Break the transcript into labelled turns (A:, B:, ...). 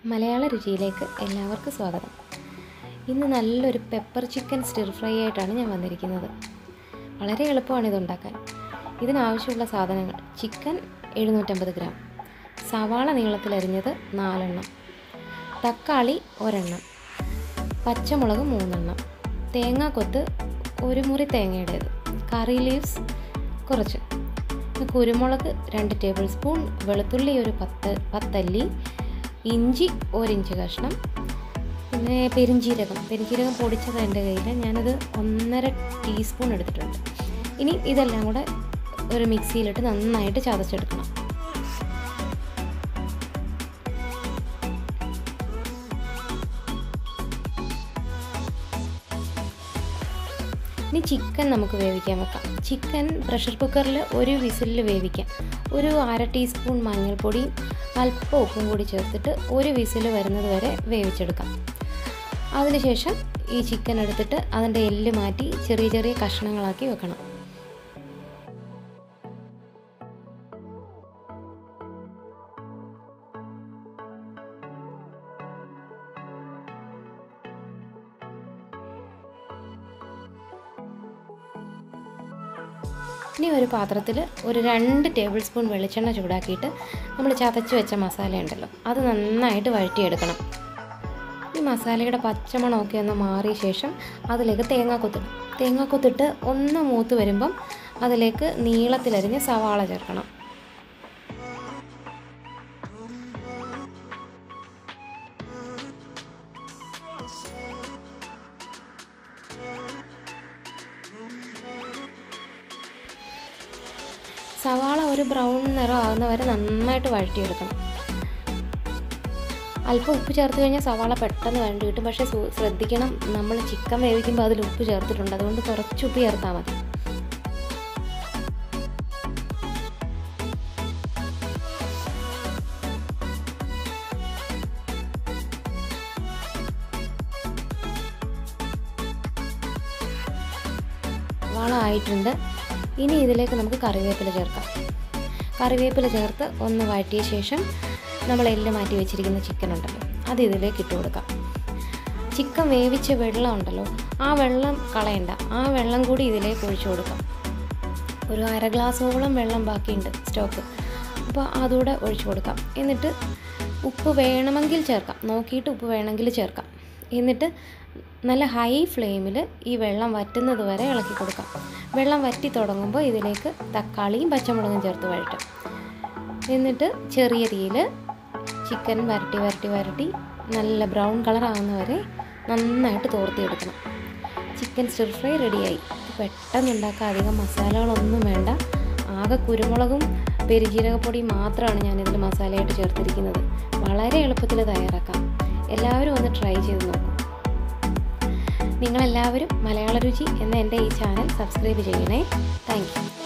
A: മലയാള രുചിയിലേക്ക് എല്ലാവർക്കും സ്വാഗതം ഇന്ന് നല്ലൊരു പെപ്പർ ചിക്കൻ സ്റ്റിർ ഫ്രൈ ആയിട്ടാണ് ഞാൻ വന്നിരിക്കുന്നത് വളരെ എളുപ്പമാണ് ഇതുണ്ടാക്കാൻ ഇതിനാവശ്യമുള്ള സാധനങ്ങൾ ചിക്കൻ എഴുന്നൂറ്റമ്പത് ഗ്രാം സവാള നീളത്തിലരിഞ്ഞത് നാലെണ്ണം തക്കാളി ഒരെണ്ണം പച്ചമുളക് മൂന്നെണ്ണം തേങ്ങാക്കൊത്ത് ഒരു മുറി തേങ്ങയുടേത് കറി ലീവ്സ് കുറച്ച് കുരുമുളക് രണ്ട് ടേബിൾ സ്പൂൺ വെളുത്തുള്ളി ഒരു പത്ത് പത്തല്ലി ഇഞ്ചി ഒരിഞ്ച് കഷ്ണം പിന്നെ പെരിഞ്ജീരകം പെരിഞ്ജീരകം പൊടിച്ചത് എൻ്റെ കയ്യിൽ ഞാനത് ഒന്നര ടീസ്പൂൺ എടുത്തിട്ടുണ്ട് ഇനി ഇതെല്ലാം കൂടെ ഒരു മിക്സിയിലിട്ട് നന്നായിട്ട് ചതച്ചെടുക്കണം ഇനി ചിക്കൻ നമുക്ക് വേവിക്കാൻ വെക്കാം ചിക്കൻ പ്രഷർ കുക്കറിൽ ഒരു വിസിലിൽ വേവിക്കാം ഒരു അര ടീസ്പൂൺ മഞ്ഞൾപ്പൊടിയും അല്പം ഉപ്പും കൂടി ചേർത്തിട്ട് ഒരു വിസിൽ വരുന്നത് വരെ വേവിച്ചെടുക്കാം അതിനുശേഷം ഈ ചിക്കൻ എടുത്തിട്ട് അതിൻ്റെ എല്ല് മാറ്റി ചെറിയ ചെറിയ കഷ്ണങ്ങളാക്കി വെക്കണം ഇനി ഒരു പാത്രത്തിൽ ഒരു രണ്ട് ടേബിൾ സ്പൂൺ വെളിച്ചെണ്ണ ചൂടാക്കിയിട്ട് നമ്മൾ ചതച്ച് വെച്ച മസാല ഉണ്ടല്ലോ അത് നന്നായിട്ട് വഴറ്റിയെടുക്കണം ഈ മസാലയുടെ പച്ചമണമൊക്കെ ഒന്ന് മാറിയ ശേഷം അതിലേക്ക് തേങ്ങാക്കൊത്തിടും തേങ്ങാക്കൊത്തിട്ട് ഒന്ന് മൂത്ത് വരുമ്പം അതിലേക്ക് നീളത്തിലരിഞ്ഞ് സവാള ചേർക്കണം സവാള ഒരു ബ്രൗൺ നിറം ആകുന്ന വരെ നന്നായിട്ട് വഴറ്റിയെടുക്കണം അല്പം ഉപ്പ് ചേർത്ത് കഴിഞ്ഞാൽ സവാള പെട്ടെന്ന് വഴണ്ടി കിട്ടും പക്ഷേ ശ്രദ്ധിക്കണം നമ്മൾ ചിക്കൻ വേവിക്കുമ്പോൾ അതിൽ ഉപ്പ് ചേർത്തിട്ടുണ്ട് അതുകൊണ്ട് കുറച്ച് ഉപ്പ് ചേർത്താൽ മതി സവാള ആയിട്ടുണ്ട് ഇനി ഇതിലേക്ക് നമുക്ക് കറിവേപ്പില ചേർക്കാം കറിവേപ്പില ചേർത്ത് ഒന്ന് വഴറ്റിയ ശേഷം നമ്മൾ എല്ല് മാറ്റി വെച്ചിരിക്കുന്ന ചിക്കൻ ഉണ്ടല്ലോ അത് ഇതിലേക്ക് ഇട്ട് കൊടുക്കാം ചിക്കൻ വേവിച്ച വെള്ളം ഉണ്ടല്ലോ ആ വെള്ളം കളയണ്ട ആ വെള്ളം കൂടി ഇതിലേക്ക് ഒഴിച്ചു കൊടുക്കാം ഒരു അര ഗ്ലാസോളം വെള്ളം ബാക്കിയുണ്ട് സ്റ്റോക്ക് അപ്പോൾ അതുകൂടെ ഒഴിച്ചു കൊടുക്കാം എന്നിട്ട് ഉപ്പ് വേണമെങ്കിൽ ചേർക്കാം നോക്കിയിട്ട് ഉപ്പ് വേണമെങ്കിൽ ചേർക്കാം എന്നിട്ട് നല്ല ഹൈ ഫ്ലെയിമിൽ ഈ വെള്ളം വറ്റുന്നത് വരെ ഇളക്കി കൊടുക്കാം വെള്ളം വറ്റി തുടങ്ങുമ്പോൾ ഇതിലേക്ക് തക്കാളിയും പച്ചമുളകും ചേർത്ത് വഴറ്റും എന്നിട്ട് ചെറിയ തീയിൽ ചിക്കൻ വരട്ടി വരട്ടി വരട്ടി നല്ല ബ്രൗൺ കളർ ആകുന്നവരെ നന്നായിട്ട് തോർത്തിയെടുക്കണം ചിക്കൻ സ്റ്റിർ ഫ്രൈ റെഡിയായി പെട്ടെന്ന് ഉണ്ടാക്കാൻ അധികം മസാലകളൊന്നും വേണ്ട ആകെ കുരുമുളകും പെരുജീരകപ്പൊടിയും മാത്രമാണ് ഞാനിതിൽ മസാലയായിട്ട് ചേർത്തിരിക്കുന്നത് വളരെ എളുപ്പത്തിൽ തയ്യാറാക്കാം എല്ലാവരും ഒന്ന് ട്രൈ ചെയ്ത് നോക്കും നിങ്ങളെല്ലാവരും മലയാള രുചി എന്ന എൻ്റെ ഈ ചാനൽ സബ്സ്ക്രൈബ് ചെയ്യണേ താങ്ക് യു